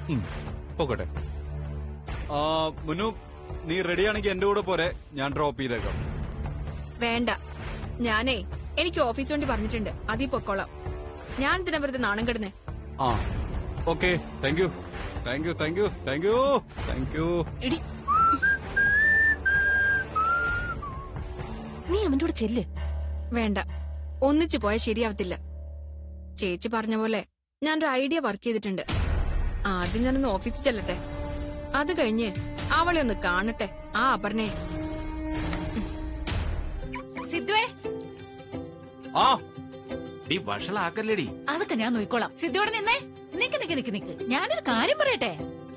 ഉം, പോകട്ടെ ആ മുന്നു നീ റെഡിയാണെങ്കിൽ എന്റെ കൂടെ പോരെ ഞാൻ ഡ്രോപ്പ് ചെയ്തേക്കാം വേണ്ട ഞാനേ എനിക്ക് ഓഫീസ് വണ്ടി പറഞ്ഞിട്ടുണ്ട് അതീ പൊക്കോളാം ഞാൻ ഇതിനെ വെറുതെ നാണം കെടുന്നേ ആ okay thank you thank you thank you thank you thank you എടി നീ അവന്റെ കൂടെ ചെല്ല് വേണ്ട ഒന്നിച്ചു പോയാൽ ശരിയാവത്തില്ല ചേച്ചി പറഞ്ഞ പോലെ ഞാനൊരു ഐഡിയ വർക്ക് ചെയ്തിട്ടുണ്ട് ആദ്യം ഞാനൊന്ന് ഓഫീസിൽ ചെല്ലട്ടെ അത് കഴിഞ്ഞ് അവളെ ഒന്ന് കാണട്ടെ ആ അപർണയെ സിദ്ധുവേ ആ ഡി വഷളാക്കല്ലേടി അതൊക്കെ ഞാൻ നോക്കിക്കോളാം സിദ്ധുവിടെ നിന്നേ നിക്ക് നിക്ക് നിക്ക് നിക്ക് ഞാനൊരു കാര്യം പറയട്ടെ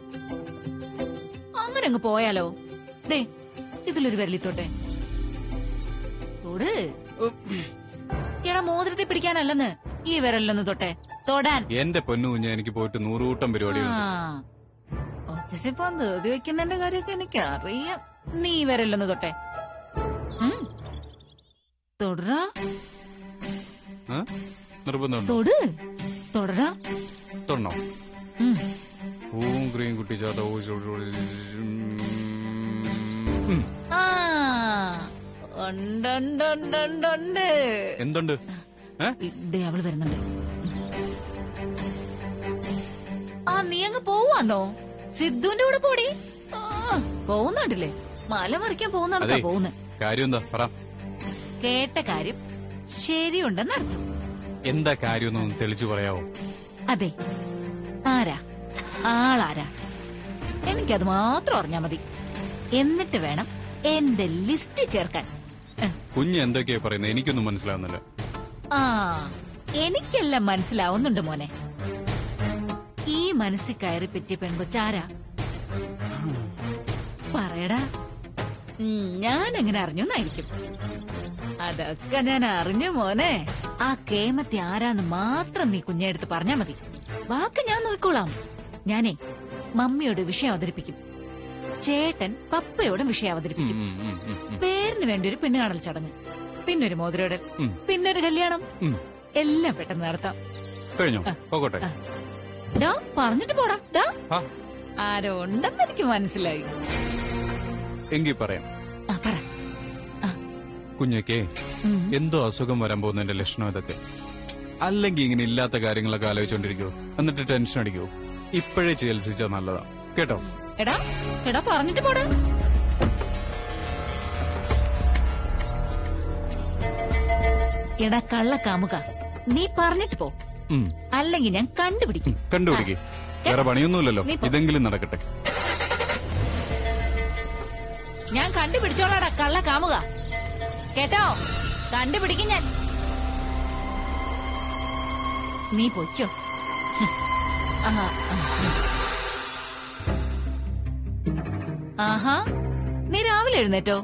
അങ്ങനെ അങ്ങ് പോയാലോ ദേ ഇതിലൊരു വിരലിത്തോട്ടെ തൊട് എടാ മോതിരത്തെ പിടിക്കാനല്ലെന്ന് ഈ വിരലിലൊന്ന് തൊട്ടെ തൊടാൻ എന്റെ പൊന്നു കുഞ്ഞ് എനിക്ക് പോയിട്ട് നൂറുകൂട്ടം പരിപാടികളുണ്ട് ആ. ഓഫീസിൽ പോകാൻ ധൃതി വെക്കുന്നതിന്റെ കാര്യമൊക്കെ എനിക്ക് അറിയാം നീ വരല്ലെന്ന് തൊട്ടെ ഉം. തൊടറാ ആ? നിർബന്ധമുണ്ടോ തൊട് തൊടറാ തൊടണോ ഉം. ഓം ക്രീം കുട്ടി ചാത്ത ഓ ചോ- ചോ- ഉം. ആ ഉണ്ടുണ്ടുണ്ടുണ്ടുണ്ട് എന്തുണ്ട് ഏ ദേ അവള് വരുന്നുണ്ട് ആ നീ അങ്ങ് പോവാന്നോ സിദ്ധുവിന്റെ കൂടെ പോടി ആ, പോകുന്നുണ്ടല്ലേ മല മറിക്കാൻ പോകുന്നിടത്താ അതെ. പോകുന്നത് കാര്യം എന്താ പറ കേട്ട കാര്യം ശരിയുണ്ടെന്നർത്ഥം എന്താ കാര്യം ഒന്ന് തെളിച്ചു പറയാവോ അതെ ആരാ ആളാരാ എനിക്കത് മാത്രം അറിഞ്ഞാ മതി എന്നിട്ട് വേണം എന്റെ ലിസ്റ്റ് ചേർക്കാൻ ഏ, കുഞ്ഞ് എന്തൊക്കെയാ പറയുന്നത് എനിക്കൊന്നും മനസ്സിലാവുന്നില്ല ആ എനിക്കെല്ലാം മനസ്സിലാവുന്നുണ്ട് മോനെ ഈ മനസ്സിൽ കയറി പറ്റിയ പെൺകൊച്ചാരാ പറയടാ ഉം, ഞാൻ എങ്ങനെ അറിഞ്ഞു എന്നായിരിക്കും അതൊക്കെ ഞാൻ അറിഞ്ഞു മോനെ ആ കേമത്തെ ആരാന്ന് മാത്രം നീ കുഞ്ഞെടുത്ത് പറഞ്ഞാ മതി ബാക്കി ഞാൻ നോക്കിക്കോളാം ഞാനേ മമ്മിയോട് വിഷയം അവതരിപ്പിക്കും ചേട്ടൻ പപ്പയോട് വിഷയം ഉം, അവതരിപ്പിക്കും ഉം, ഉം, ഉം, ഉം. പേരിന് വേണ്ടി ഒരു പെണ്ണ് കാണൽ ചടങ്ങ് പിന്നൊരു മോതിരോടൽ ഉം. പിന്നൊരു കല്യാണം ഉം. എല്ലാം പെട്ടെന്ന് നടത്താം കഴിഞ്ഞോ പോകട്ടെ ആ. ഡാ പറഞ്ഞിട്ട് പോടാ ഡാ ആ ആരോ ഉണ്ടെന്ന് എനിക്ക് മനസ്സിലായി എങ്കി പറയാം ആ പറ കുഞ്ഞൊക്കെ ഉം. എന്തോ അസുഖം വരാൻ പോകുന്നതിന്റെ ലക്ഷണം ഇതൊക്കെ അല്ലെങ്കിൽ ഇങ്ങനെ ഇല്ലാത്ത കാര്യങ്ങളൊക്കെ ആലോചിച്ചോണ്ടിരിക്കോ എന്നിട്ട് ടെൻഷൻ അടിക്കോ ഇപ്പോഴേ ചികിത്സിച്ചാൽ നല്ലതാ കേട്ടോ എടാ എടാ പറഞ്ഞിട്ട് പോടാ എടാ കള്ള കാമുക നീ പറഞ്ഞിട്ട് പോ ഉം. അല്ലെങ്കിൽ ഞാൻ കണ്ടുപിടിക്കും കണ്ടുപിടിക്ക് ആ. വേറെ പണിയൊന്നുമില്ലല്ലോ നീ പോ. ഇതെങ്കിലും നടക്കട്ടെ ഞാൻ കണ്ടുപിടിച്ചോളാടാ കള്ള കാമുക കേട്ടോ കണ്ടുപിടിക്കും ഞാൻ നീ പൊയ്ക്കോ ഹും. ആഹാ, ആഹാ. ആഹാ നീ രാവിലെ എഴുന്നേറ്റോ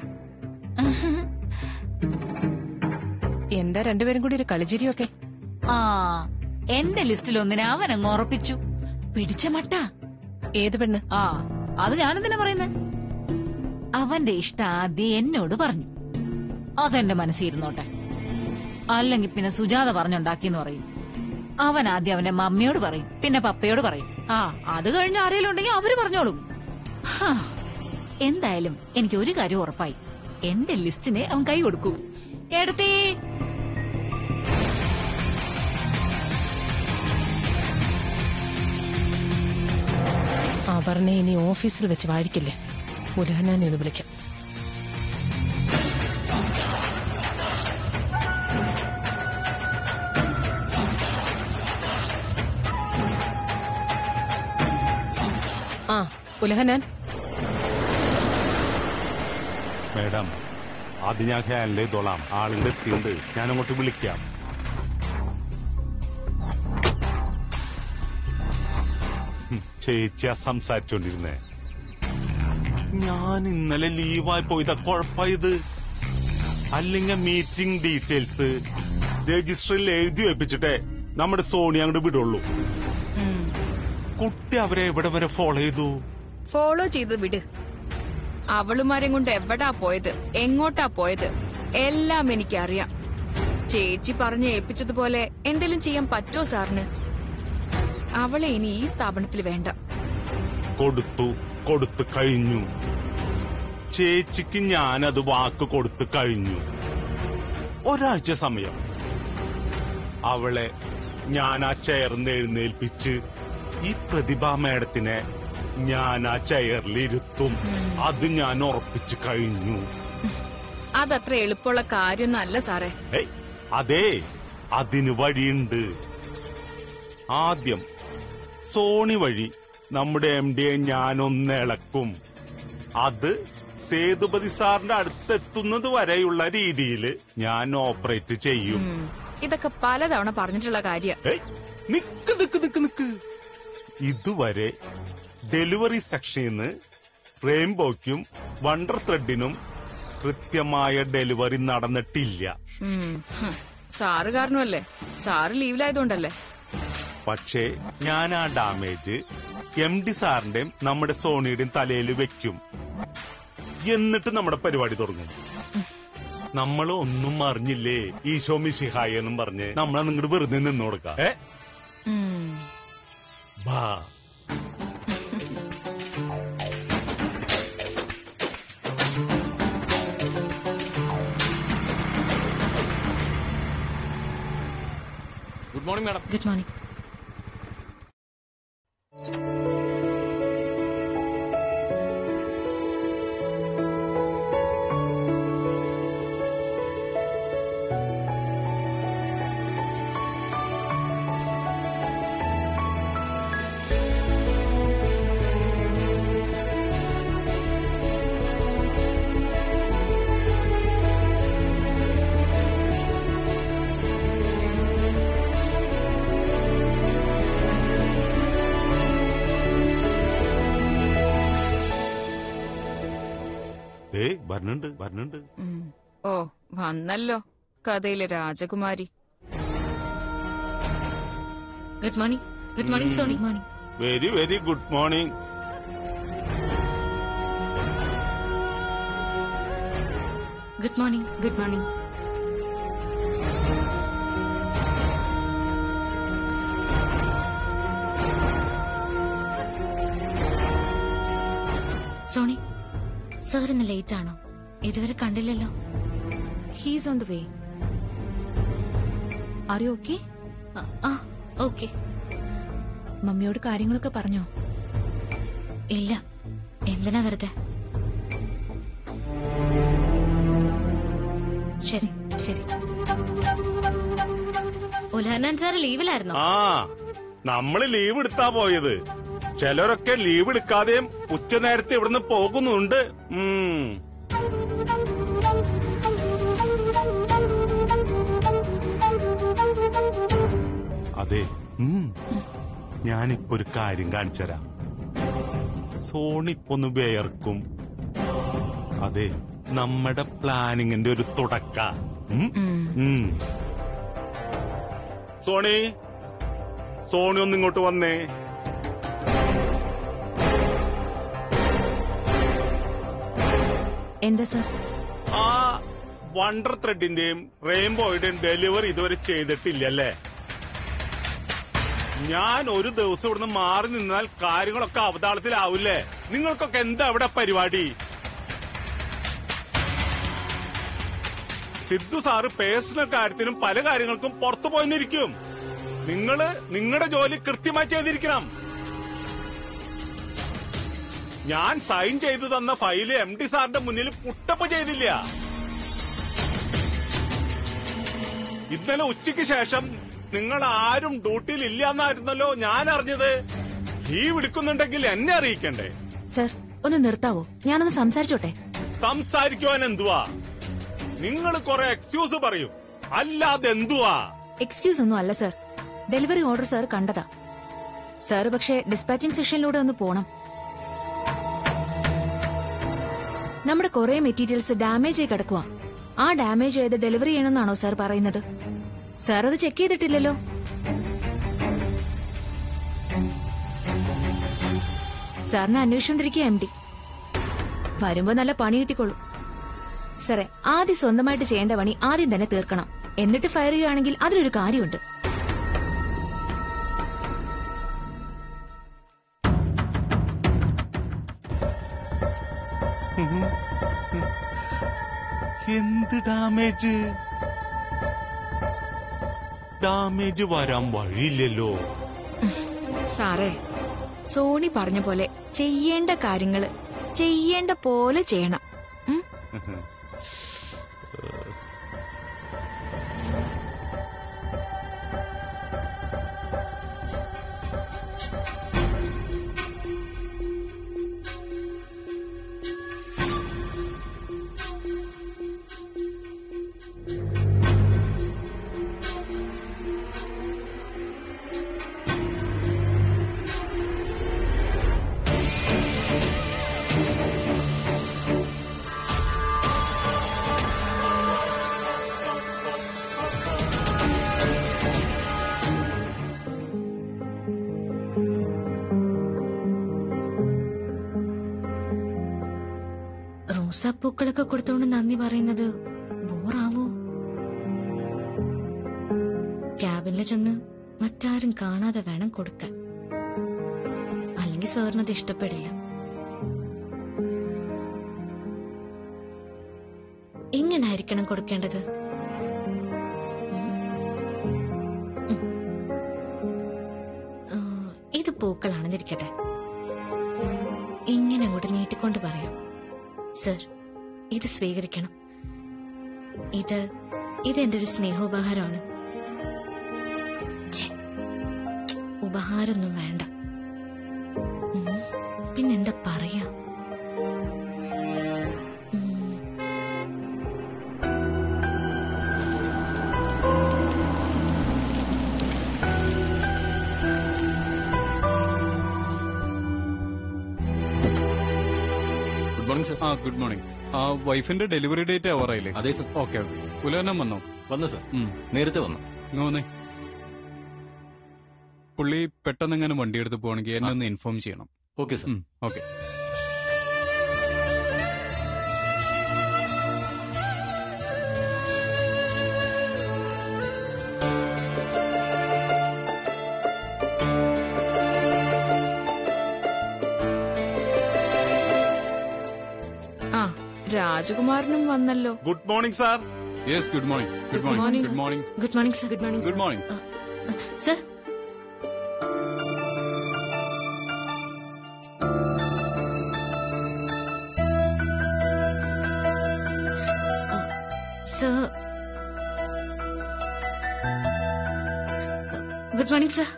എന്താ രണ്ടുപേരും കൂടി ഒരു കളിച്ചിരിയൊക്കെ ആ എന്റെ ലിസ്റ്റിൽ ഒന്നിനെ അവൻ അങ്ങ് ഉറപ്പിച്ചു പിടിച്ച മട്ട ഏത് പെണ്ണ് ആ അത് ഞാനെന്തിനാ പറയുന്നത് അവന്റെ ഇഷ്ടം ആദ്യം എന്നോട് പറഞ്ഞു അതെന്റെ മനസ്സിരുന്നോട്ടെ അല്ലെങ്കിൽ പിന്നെ സുജാത പറഞ്ഞുണ്ടാക്കിന്ന് പറയും അവൻ ആദ്യം അവന്റെ മമ്മിയോട് പറയും പിന്നെ പപ്പയോട് പറയും ആ അത് കഴിഞ്ഞ് ആരെങ്കിലും ഉണ്ടെങ്കിൽ അവര് പറഞ്ഞോളും ഹാ, എന്തായാലും എനിക്ക് ഒരു കാര്യം ഉറപ്പായി എന്റെ ലിസ്റ്റിനെ അവൻ കൈ കൊടുക്കും എടുത്തേ അപർണയെ ഇനി ഓഫീസിൽ വെച്ച് വാഴിക്കില്ലേ മുരുകനാൻ എന്ന് വിളിക്കാം ആ ഉലഹനാൻ മേഡം അത് ഞാൻ ഹാൻഡിൽ ചെയ്തോളാം ആളുകൾ എത്തിയുണ്ട് ഞാൻ അങ്ങോട്ട് വിളിക്കാം ഹും, ചേച്ചിയാ സംസാരിച്ചോണ്ടിരുന്നേ ഞാൻ ഇന്നലെ ലീവായി പോയതാ കുഴപ്പമായത് അല്ലെങ്കിൽ മീറ്റിംഗ് ഡീറ്റെയിൽസ് രജിസ്റ്ററിൽ എഴുതി വെപ്പിച്ചിട്ടേ നമ്മുടെ സോണി അങ്ങോട്ട് വിടുള്ളൂ കുട്ടി അവരെ എവിടെ വരെ ഫോളോ ചെയ്തു ഫോളോ ചെയ്ത് വിട് അവളുമാരെ കൊണ്ട് എവിടാ പോയത് എങ്ങോട്ടാ പോയത് എല്ലാം എനിക്കറിയാം ചേച്ചി പറഞ്ഞു ഏൽപ്പിച്ചതുപോലെ എന്തെങ്കിലും ചെയ്യാൻ പറ്റുമോ സാറിന് അവളെ ഇനി ഈ സ്ഥാപനത്തിൽ വേണ്ട കൊടുത്തു കൊടുത്തു കഴിഞ്ഞു ചേച്ചിക്ക് ഞാനത് വാക്ക് കൊടുത്തു കഴിഞ്ഞു ഒരാഴ്ച സമയം അവളെ ഞാൻ ആ ചെയർന്ന് എഴുന്നേൽപ്പിച്ച് ഈ പ്രതിഭാ മേഡത്തിനെ ഞാൻ ആ ചെയറിൽ ഇരുത്തും അത് ഞാൻ ഉറപ്പിച്ചു കഴിഞ്ഞു അതത്ര എളുപ്പമുള്ള കാര്യമൊന്നും അല്ല സാറേ ഏയ് അതെ അതിന് വഴിയുണ്ട് ആദ്യം സോണി വഴി നമ്മുടെ എം ഡിയെ ഞാനൊന്ന് ഇളക്കും അത് സേതുപതി സാറിന്റെ അടുത്തെത്തുന്നത് വരെയുള്ള രീതിയിൽ ഞാൻ ഓപ്പറേറ്റ് ചെയ്യും ഉം. ഇതൊക്കെ പലതവണ പറഞ്ഞിട്ടുള്ള കാര്യ ഏയ് നിക്ക് നിക്ക് നിക്ക് നിക്ക് ഇതുവരെ ഡെലിവറി സെക്ഷനിൽ നിന്ന് റെയിൻബോയ്ക്കും വണ്ടർ ത്രെഡിനും കൃത്യമായ ഡെലിവറി നടന്നിട്ടില്ല സാറ് കാരണമല്ലേ സാറ് ലീവിലായതുകൊണ്ടല്ലേ പക്ഷേ ഞാൻ ആ ഡാമേജ് എം ഡി സാറിന്റെയും നമ്മുടെ സോണിയുടെയും തലയിൽ വെക്കും എന്നിട്ട് നമ്മുടെ പരിപാടി തുടങ്ങും നമ്മൾ ഒന്നും അറിഞ്ഞില്ലേ ഈശോ മിശിഹായ എന്നും പറഞ്ഞ് നമ്മളെ നിങ്ങോട്ട് വെറുതെ നിന്ന് കൊടുക്കാം ഏ ഉം. ബാ good morning madam good morning ഏ വരണുണ്ട് വരണുണ്ട് ഉം. ഓ വന്നല്ലോ കഥയിലെ രാജകുമാരി good morning good morning Soni morning very very good morning good morning good morning Soni sir ഇന്ന് ലേറ്റ് ആണോ ഇതുവരെ കണ്ടില്ലല്ലോ he's on the way are you okay ആ, ആ ഓക്കെ മമ്മിയോട് കാര്യങ്ങളൊക്കെ പറഞ്ഞോ ഇല്ല എന്തിനാ വെറുതെ ശരി ശരി ഉൽഹന്നാൻ സാർ ലീവിലായിരുന്നോ ആ നമ്മള് ലീവ് എടുത്താ പോയത് ചിലരൊക്കെ ലീവ് എടുക്കാതെയും ഉച്ചനേരത്തെ ഇവിടുന്ന് പോകുന്നുണ്ട് ഉം. അതെ ഉം. ഞാനിപ്പോ ഒരു കാര്യം കാണിച്ചുതരാം സോണിപ്പൊന്ന് വേർക്കും അതെ നമ്മുടെ പ്ലാനിങ്ങിന്റെ ഒരു തുടക്ക ഉം. ഉം. സോണി സോണി ഒന്ന് ഇങ്ങോട്ട് വന്നേ എന്താ സർ ആ വണ്ടർ ത്രെഡിന്റെയും റെയിൻബോയുടെയും ഡെലിവറി ഇതുവരെ ചെയ്തിട്ടില്ലല്ലേ ഞാൻ ഒരു ദിവസം ഇവിടുന്ന് മാറി നിന്നാൽ കാര്യങ്ങളൊക്കെ അവതാളത്തിലാവില്ലേ നിങ്ങൾക്കൊക്കെ എന്താ ഇവിടെ പരിപാടി സിദ്ധു സാറ് പേഴ്സണൽ കാര്യത്തിനും പല കാര്യങ്ങൾക്കും പുറത്തു പോയിന്നിരിക്കും നിങ്ങള് നിങ്ങളുടെ ജോലി കൃത്യമായി ചെയ്തിരിക്കണം ഞാൻ സൈൻ ചെയ്തു തന്ന ഫയല് എം ഡി സാറിന്റെ മുന്നിൽ പുട്ടപ്പ് ചെയ്തില്ല ഇന്നലെ ഉച്ചയ്ക്ക് ശേഷം നിങ്ങൾ ആരും ഡ്യൂട്ടിയിൽ ഇല്ല എന്നായിരുന്നല്ലോ ഞാൻ അറിഞ്ഞത് ലീവ് എടുക്കുന്നുണ്ടെങ്കിൽ എന്നെ അറിയിക്കണ്ടേ സർ ഒന്ന് നിർത്താവോ ഞാനൊന്ന് സംസാരിച്ചോട്ടെ സംസാരിക്കുവാൻ എന്തുവാ നിങ്ങൾ കുറെ എക്സ്ക്യൂസ് പറയും അല്ലാതെ എന്തുവാ എക്സ്ക്യൂസ് ഒന്നും അല്ല സർ ഡെലിവറി ഓർഡർ സർ കണ്ടതാ സർ പക്ഷേ ഡിസ്പാച്ചിങ് സെക്ഷനിലൂടെ ഒന്ന് പോണം നമ്മുടെ കുറെ മെറ്റീരിയൽസ് ഡാമേജ് ആയി കിടക്കുക ആ ഡാമേജ് ചെയ്ത് ഡെലിവറി ചെയ്യണമെന്നാണോ സർ പറയുന്നത് സർ അത് ചെക്ക് ചെയ്തിട്ടില്ലല്ലോ സാറിനെ അന്വേഷിച്ചോണ്ടിരിക്കുക എം ഡി വരുമ്പോ നല്ല പണി കിട്ടിക്കൊള്ളു സാറേ ആദ്യം സ്വന്തമായിട്ട് ചെയ്യേണ്ട പണി ആദ്യം തന്നെ തീർക്കണം എന്നിട്ട് ഫയർ ചെയ്യുകയാണെങ്കിൽ അതിലൊരു കാര്യമുണ്ട് എന്ത് ഡാമേജ് ഡാമേജ് വരാൻ വഴിയില്ലല്ലോ സാറേ സോണി പറഞ്ഞ പോലെ ചെയ്യേണ്ട കാര്യങ്ങള് ചെയ്യേണ്ട പോലെ ചെയ്യണം ഉം? റോസാപ്പൂക്കളൊക്കെ കൊടുത്തോണ്ട് നന്ദി പറയുന്നത് ബോറാവോ ക്യാബിനിൽ ചെന്ന് മറ്റാരും കാണാതെ വേണം കൊടുക്കാൻ അല്ലെങ്കിൽ സാറിനത് ഇഷ്ടപ്പെടില്ല എങ്ങനായിരിക്കണം കൊടുക്കേണ്ടത് ഉം. ഉം. ആ, ഇത് പൂക്കളാണെന്നിരിക്കട്ടെ ഇങ്ങനെ അങ്ങോട്ട് നീട്ടിക്കൊണ്ട് പറയാം സർ ഇത് സ്വീകരിക്കണം ഇത് ഇത് എന്റെ ഒരു സ്നേഹോപഹാരമാണ് ഛെ, ഉപഹാരമൊന്നും വേണ്ട ഉം, പിന്നെന്താ പറയാ ഉം, ഗുഡ് മോർണിംഗ് സർ ആ ഗുഡ് മോർണിംഗ് ആ വൈഫിന്റെ ഡെലിവറി ഡേറ്റ് ഓവറായില്ലേ അതെ സർ ഓക്കെ ഓക്കെ പുലവനം വന്നോ വന്നു സർ ഉം. നേരത്തെ വന്നു ഇങ്ങ് വന്നേ പുള്ളി പെട്ടെന്ന് എങ്ങനെ വണ്ടി എടുത്ത് പോവാണെങ്കിൽ എന്നെ ഒന്ന് ഇൻഫോം ചെയ്യണം ഓക്കെ സർ ഓക്കെ ആ രാജകുമാരനും വന്നല്ലോ good morning sir yes good morning good morning morning. Good morning good morning sir good morning good morning sir sir good morning sir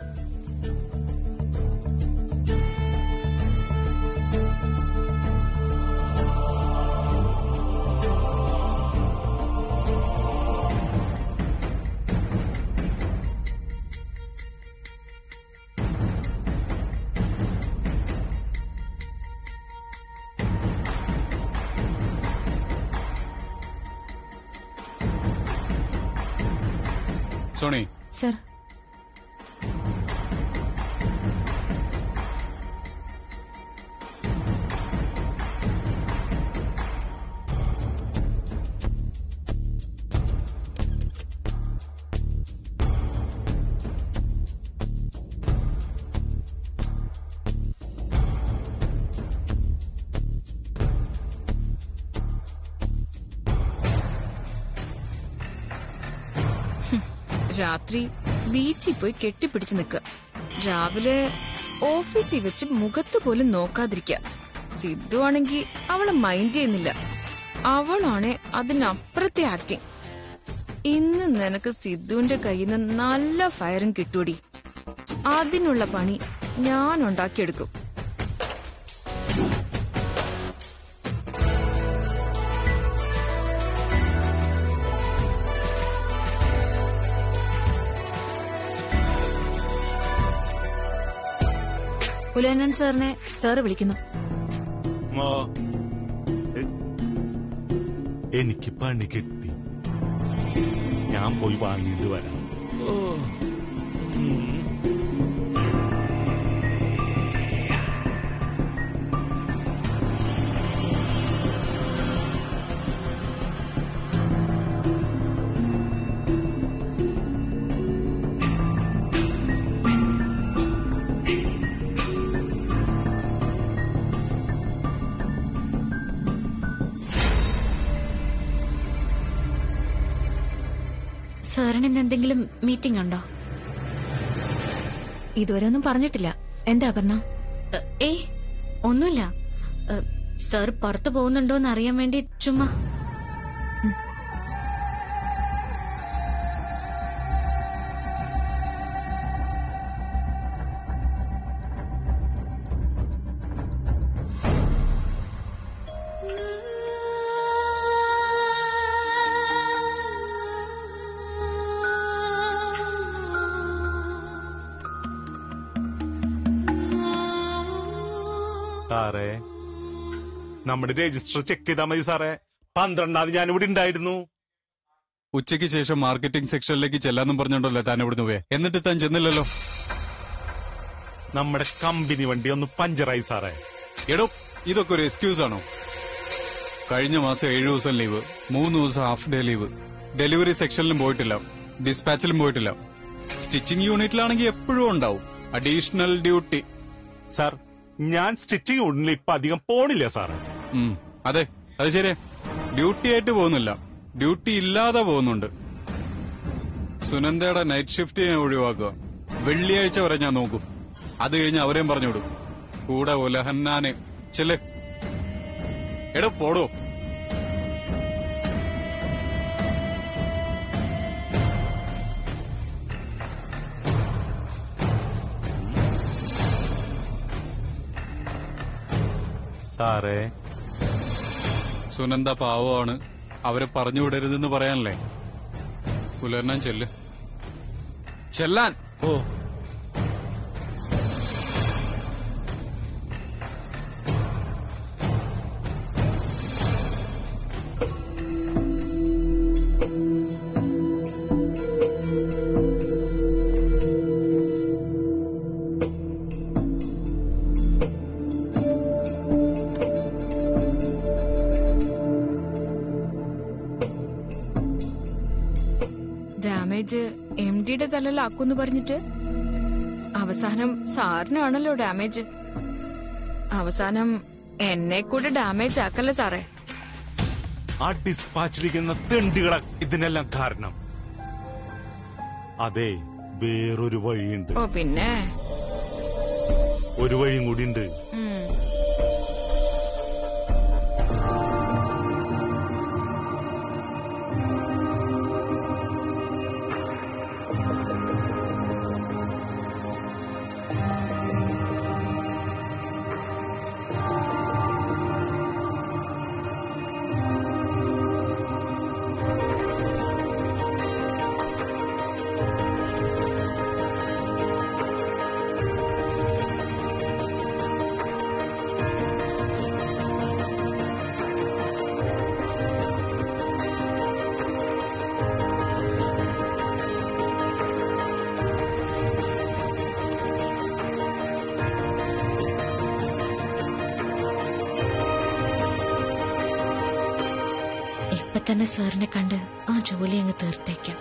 Soni sir രാത്രി ബീച്ചിൽ പോയി കെട്ടിപ്പിടിച്ച് നിക്ക രാവിലെ ഓഫീസിൽ വെച്ച് മുഖത്ത് പോലും നോക്കാതിരിക്ക സിദ്ധു ആണെങ്കി അവളെ മൈൻഡ് ചെയ്യുന്നില്ല അവളാണെ അതിനപ്പുറത്തെ ആക്ടിങ് ഇന്ന് നിനക്ക് സിദ്ധുവിന്റെ കയ്യിൽ നിന്ന് നല്ല ഫയറും കിട്ടൂടി അതിനുള്ള പണി ഞാൻ ഉണ്ടാക്കിയെടുക്കും പുലനൻ സാറിനെ സാറ് വിളിക്കുന്നു ആ. എ- എനിക്ക് പണി കിട്ടി ഞാൻ പോയി വാങ്ങിയിട്ട് വരാം ഉം. സാറിന് ഇന്ന് എന്തെങ്കിലും മീറ്റിംഗ് ഉണ്ടോ ഇതുവരെ ഒന്നും പറഞ്ഞിട്ടില്ല എന്താ അപർണ എ, ഏയ് ഒന്നുമില്ല എ, സാർ പുറത്തു പോകുന്നുണ്ടോ എന്ന് അറിയാൻ വേണ്ടി ചുമ്മാ സാറേ നമ്മുടെ രജിസ്റ്റർ ചെക്ക് ചെയ്താൽ മതി സാറേ പന്ത്രണ്ടാം തീയതി ഞാനിവിടെ ഉണ്ടായിരുന്നു ഉച്ചയ്ക്ക് ശേഷം മാർക്കറ്റിംഗ് സെക്ഷനിലേക്ക് ചെല്ലാന്നും പറഞ്ഞോണ്ടല്ലോ താൻ ഇവിടുന്ന് പോയെ എന്നിട്ട് താൻ ചെന്നില്ലല്ലോ നമ്മുടെ കമ്പനി വണ്ടി ഒന്ന് പഞ്ചറായി സാറേ എടോ ഇതൊക്കെ ഒരു എക്സ്ക്യൂസ് ആണോ കഴിഞ്ഞ മാസം ഏഴു ദിവസം ലീവ് മൂന്ന് ദിവസം ഹാഫ് ഡേ ലീവ് ഡെലിവറി സെക്ഷനിലും പോയിട്ടില്ല ഡിസ്പാച്ചിലും പോയിട്ടില്ല സ്റ്റിച്ചിങ് യൂണിറ്റിലാണെങ്കിൽ എപ്പോഴും ഉണ്ടാവും അഡീഷണൽ ഡ്യൂട്ടി സാർ ഞാൻ സ്റ്റിച്ചിങ് ഉടനെ ഇപ്പൊ അധികം പോണില്ല സാറേ ഉം, അതെ അത് ശരിയാ ഡ്യൂട്ടി ആയിട്ട് പോകുന്നില്ല ഡ്യൂട്ടി ഇല്ലാതെ പോകുന്നുണ്ട് സുനന്ദയുടെ നൈറ്റ് ഷിഫ്റ്റ് ഞാൻ ഒഴിവാക്കുക വെള്ളിയാഴ്ച വരെ ഞാൻ നോക്കും അത് കഴിഞ്ഞ് അവരെയും പറഞ്ഞു വിടും കൂടെ ഉലഹന്നാനെ ചെല്ലേ എടോ പോടോ സാറേ സുനന്ദ പാവമാണ് അവരെ പറഞ്ഞു വിടരുതെന്ന് പറയാനല്ലേ പുലർന്നാൻ ചെല്ല് ചെല്ലാൻ ഓ ഡാമേജ് എം ഡിയുടെ തലയിലാക്കുന്ന് പറഞ്ഞിട്ട് അവസാനം സാറിനാണല്ലോ ഡാമേജ് അവസാനം എന്നെ കൂടെ ഡാമേജ് ആക്കല്ലേ സാറേ ആ ഡിസ്പാച്ചിലിരിക്കുന്ന തെണ്ടികള ഇതിനെല്ലാം കാരണം അതെ വേറൊരു വഴിയുണ്ട് ഓ പിന്നെ ഒരു വഴിയും കൂടി ഉണ്ട് ഉം. ഇപ്പൊ തന്നെ സാറിനെ കണ്ട് ആ ജോലി അങ്ങ് തീർത്തേക്കാം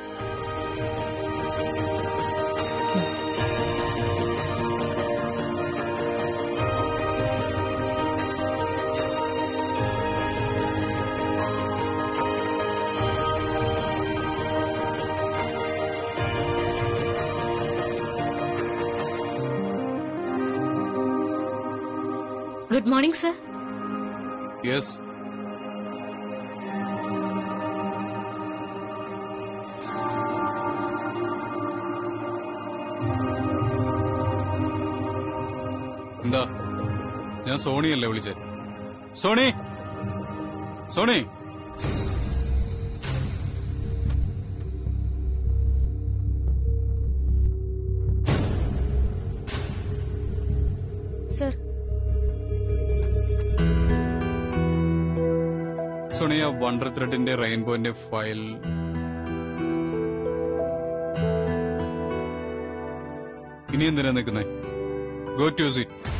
ഗുഡ് മോർണിംഗ് സർ യെസ് എന്താ ഞാൻ സോണിയല്ലേ വിളിച്ചേ സോണി സോണി സർ സോണി ആ വണ്ടർ ത്രെഡിന്റെ റെയിൻബോന്റെ ഫയൽ ഇനി എന്തിനാ നിൽക്കുന്നേ ഗോ ടു സീറ്റ്